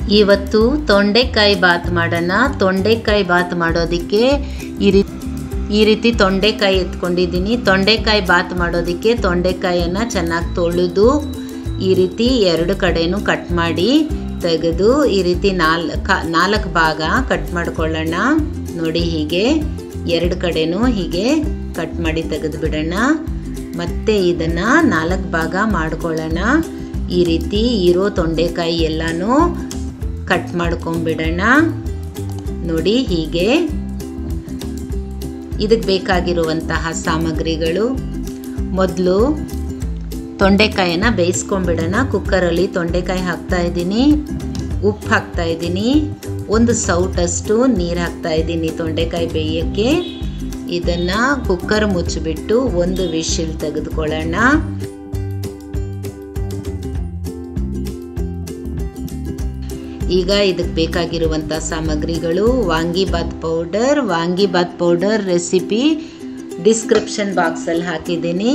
ಇವತ್ತು ತೊಂಡೆಕಾಯಿ ಬಾತ್ ಮಾಡೋಣ ತೊಂಡೆಕಾಯಿ ಬಾತ್ ಮಾಡೋದಕ್ಕೆ ಈ ರೀತಿ ಈ ರೀತಿ ತೊಂಡೆಕಾಯಿ ಎತ್ಕೊಂಡಿದ್ದೀನಿ ತೊಂಡೆಕಾಯಿ ಬಾತ್ ಮಾಡೋದಕ್ಕೆ ತೊಂಡೆಕಾಯನ್ನು ಚೆನ್ನಾಗಿ ತೊಳೆದು ಈ ರೀತಿ ಎರಡು ಕಡೆನೂ ಕಟ್ ಮಾಡಿ ತೆಗೆದು ಈ ರೀತಿ ನಾಲ್ಕು ನಾಲ್ಕು ಭಾಗ ಕಟ್ ಮಾಡ್ಕೊಳ್ಳೋಣ ನೋಡಿ ಹೀಗೆ ಎರಡು ಕಡೆನೂ ಹೀಗೆ ಕಟ್ ಮಾಡಿ ತೆಗೆದು ಬಿಡೋಣ ಮತ್ತೆ ಇದನ್ನು ನಾಲ್ಕು ಭಾಗ ಮಾಡ್ಕೊಳ್ಳೋಣ ಈ ರೀತಿ ಇರೋ ತೊಂಡೆಕಾಯಿ ಎಲ್ಲನೂ ಕಟ್ ಮಾಡ್ಕೊಂಬಿಡೋಣ ನೋಡಿ ಹೀಗೆ ಇದಕ್ಕೆ ಬೇಕಾಗಿರುವಂತಹ ಸಾಮಗ್ರಿಗಳು ಮೊದಲು ತೊಂಡೆಕಾಯನ್ನು ಬೇಯಿಸ್ಕೊಂಬಿಡೋಣ ಕುಕ್ಕರಲ್ಲಿ ತೊಂಡೆಕಾಯಿ ಹಾಕ್ತಾ ಇದ್ದೀನಿ ಉಪ್ಪು ಹಾಕ್ತಾ ಇದ್ದೀನಿ ಒಂದು ಸೌಟಷ್ಟು ನೀರು ಹಾಕ್ತಾ ಇದ್ದೀನಿ ತೊಂಡೆಕಾಯಿ ಬೇಯೋಕ್ಕೆ ಇದನ್ನು ಕುಕ್ಕರ್ ಮುಚ್ಚಿಬಿಟ್ಟು ಒಂದು ವಿಶಿಲ್ ತೆಗೆದುಕೊಳ್ಳೋಣ ಈಗ ಇದಕ್ಕೆ ಬೇಕಾಗಿರುವಂಥ ಸಾಮಗ್ರಿಗಳು vangibath powder vangibath powder recipe description ಬಾಕ್ಸಲ್ಲಿ ಹಾಕಿದ್ದೀನಿ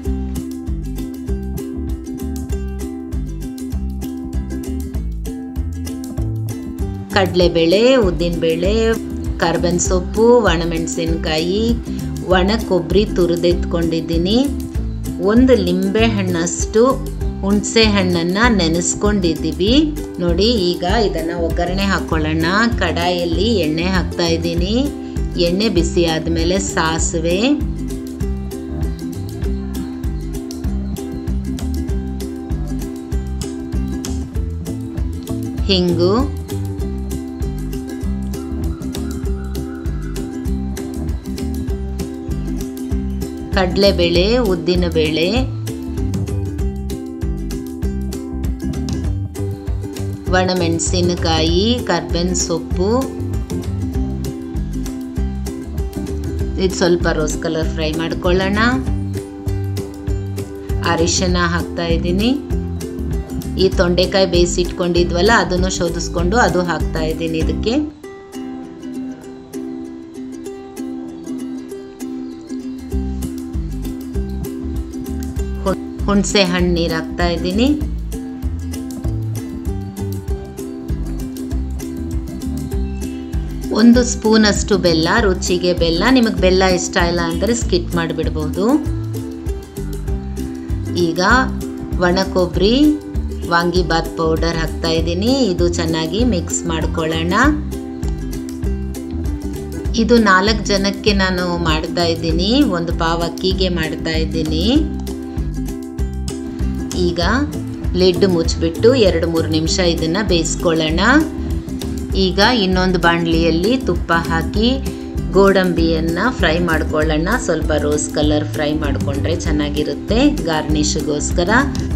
ಕಡಲೆಬೇಳೆ ಉದ್ದಿನಬೇಳೆ ಕರ್ಬೇನ್ ಸೊಪ್ಪು ಒಣಮೆಣಸಿನ್ಕಾಯಿ ಒಣ ಕೊಬ್ಬರಿ ತುರಿದೆತ್ಕೊಂಡಿದ್ದೀನಿ ಒಂದು ಲಿಂಬೆ ಹಣ್ಣಷ್ಟು ಹುಣಸೆ ಹಣ್ಣನ್ನು ನೆನೆಸ್ಕೊಂಡಿದ್ದೀವಿ ನೋಡಿ ಈಗ ಇದನ್ನು ಒಗ್ಗರಣೆ ಹಾಕ್ಕೊಳ್ಳೋಣ ಕಡಾಯಲ್ಲಿ ಎಣ್ಣೆ ಹಾಕ್ತಾ ಇದ್ದೀನಿ ಎಣ್ಣೆ ಬಿಸಿ ಆದಮೇಲೆ ಸಾಸಿವೆ ಹಿಂಗು ಕಡಲೆಬೇಳೆ ಉದ್ದಿನಬೇಳೆ ಒಣಮೆಣಸಿನಕಾಯಿ ಕರ್ಬೇನ್ ಸೊಪ್ಪು ಇದು ಸ್ವಲ್ಪ ರೋಸ್ ಕಲರ್ ಫ್ರೈ ಮಾಡ್ಕೊಳ್ಳೋಣ ಅರಿಶಿನ ಹಾಕ್ತಾ ಇದ್ದೀನಿ ಈ ತೊಂಡೆಕಾಯಿ ಬೇಯಿಸಿಟ್ಕೊಂಡಿದ್ವಲ್ಲ ಅದನ್ನು ಶೋಧಿಸ್ಕೊಂಡು ಅದು ಹಾಕ್ತಾ ಇದ್ದೀನಿ ಇದಕ್ಕೆ ಹುಣಸೆ ಹಣ್ಣು ನೀರು ಹಾಕ್ತಾ ಇದ್ದೀನಿ ಒಂದು ಸ್ಪೂನಷ್ಟು ಬೆಲ್ಲ ರುಚಿಗೆ ಬೆಲ್ಲ ನಿಮಗೆ ಬೆಲ್ಲ ಇಷ್ಟ ಇಲ್ಲ ಅಂದರೆ ಸ್ಕಿಪ್ ಮಾಡಿಬಿಡ್ಬೋದು ಈಗ ಒಣ ಕೊಬ್ಬರಿ ವಾಂಗಿಬಾತ್ ಪೌಡರ್ ಹಾಕ್ತಾ ಇದ್ದೀನಿ ಇದು ಚೆನ್ನಾಗಿ ಮಿಕ್ಸ್ ಮಾಡ್ಕೊಳ್ಳೋಣ ಇದು ನಾಲ್ಕು ಜನಕ್ಕೆ ನಾನು ಮಾಡ್ತಾ ಇದ್ದೀನಿ ಒಂದು ಪಾವ್ ಅಕ್ಕಿಗೆ ಮಾಡ್ತಾ ಇದ್ದೀನಿ ಈಗ ಲಿಡ್ ಮುಚ್ಚಿಬಿಟ್ಟು ಎರಡು ಮೂರು ನಿಮಿಷ ಇದನ್ನು ಬೇಯಿಸ್ಕೊಳ್ಳೋಣ ಈಗ ಇನ್ನೊಂದು ಬಾಣಲಿಯಲ್ಲಿ ತುಪ್ಪ ಹಾಕಿ ಗೋಡಂಬಿಯನ್ನು ಫ್ರೈ ಮಾಡ್ಕೊಳ್ಳೋಣ ಸ್ವಲ್ಪ ರೋಸ್ ಕಲರ್ ಫ್ರೈ ಮಾಡಿಕೊಂಡ್ರೆ ಚೆನ್ನಾಗಿರುತ್ತೆ ಗಾರ್ನಿಷ್ಗೋಸ್ಕರ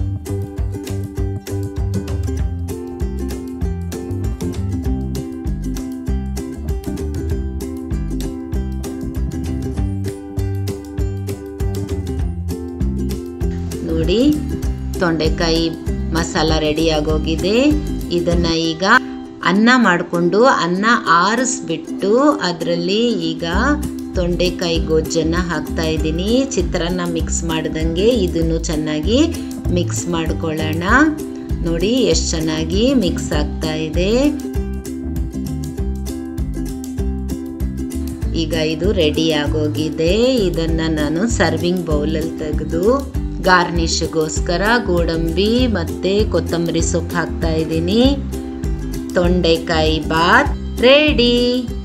ನೋಡಿ ತೊಂಡೆಕಾಯಿ ಮಸಾಲ ರೆಡಿ ಆಗೋಗಿದೆ ಇದನ್ನು ಈಗ ಅನ್ನ ಮಾಡಿಕೊಂಡು ಅನ್ನ ಆರಿಸ್ಬಿಟ್ಟು ಅದರಲ್ಲಿ ಈಗ ತೊಂಡೆಕಾಯಿ ಗೊಜ್ಜನ್ನು ಹಾಕ್ತಾ ಇದ್ದೀನಿ ಚಿತ್ರಾನ್ನ ಮಿಕ್ಸ್ ಮಾಡ್ದಂಗೆ ಇದನ್ನು ಚೆನ್ನಾಗಿ ಮಿಕ್ಸ್ ಮಾಡ್ಕೊಳ್ಳೋಣ ನೋಡಿ ಎಷ್ಟು ಚೆನ್ನಾಗಿ ಮಿಕ್ಸ್ ಆಗ್ತಾ ಇದೆ ಈಗ ಇದು ರೆಡಿ ಆಗೋಗಿದೆ ಇದನ್ನು ನಾನು ಸರ್ವಿಂಗ್ ಬೌಲಲ್ಲಿ ತೆಗೆದು ಗಾರ್ನಿಷ್ಗೋಸ್ಕರ ಗೋಡಂಬಿ ಮತ್ತು ಕೊತ್ತಂಬರಿ ಸೊಪ್ಪು ಹಾಕ್ತಾ ಇದ್ದೀನಿ ತೊಂಡೆಕಾಯಿ ಬಾತ್ ರೆಡಿ